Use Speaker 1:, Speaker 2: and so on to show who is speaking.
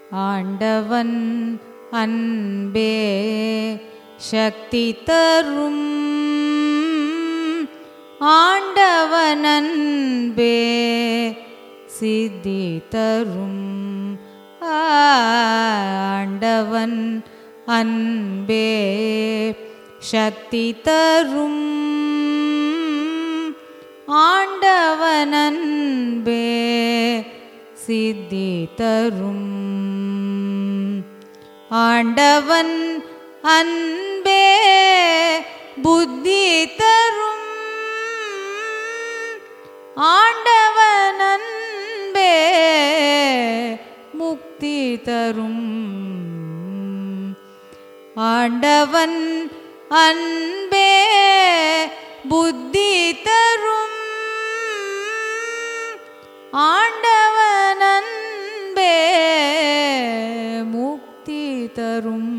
Speaker 1: ஆண்டவன் அன்பே சக்தி தரும் ஆண்டவன் அன்பே சித்தி தரும் ஆண்டவன் அன்பே சக்தி தரும் ஆண்டவன் அன்பே சித்தி தரும் ஆண்டவன் அன்பே புத்தி தரும் ஆண்டவன் அன்பே முக்தி தரும் ஆண்டவன் அன்பே புத்தி தரும் ஆண்டவன் அன்பே முக்தி தரும்